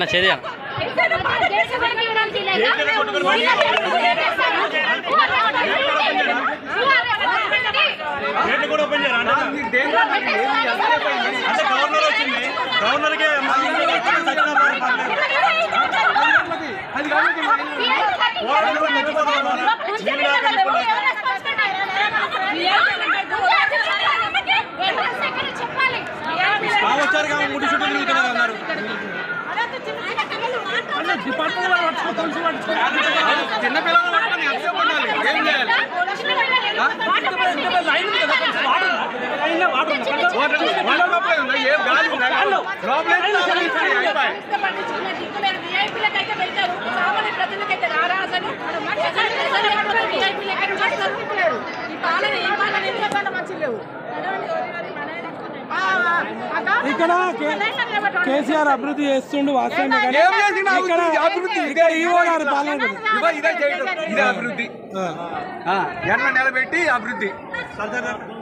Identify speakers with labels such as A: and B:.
A: చేదియా
B: గేట్లు కూడా ఓపెన్ చేయరా అంటే అంటే గవర్నర్ వచ్చింది గవర్నర్కే వచ్చారు కాబట్టి ముడి చుట్టూ తిరుగుతున్నారు అన్నారు చిన్న పిల్లలు పట్టుకొని ఎంతసేపు ఉండాలి ఏం చేయాలి వాటర్ వాటర్ లోపలే ఉందా? ఏం గాలి ఉందా? లోపలే ఉందా? అయిపోయి.
C: ఇక్కడ కే- కేసీఆర్ అభివృద్ధి చేస్తుండు వాస్తవమే కానీ
B: ఏం చేసిండు
C: ఇక్కడ
B: అభివృద్ధి? అభివృద్ధి ఇదే
C: ఇక్కడ ఈవో గారి పాలన కదా.
B: ఇదిగో ఇదే చేయడం ఇదే అభివృద్ధి ఎన్న నిలబెట్టి అభివృద్ధి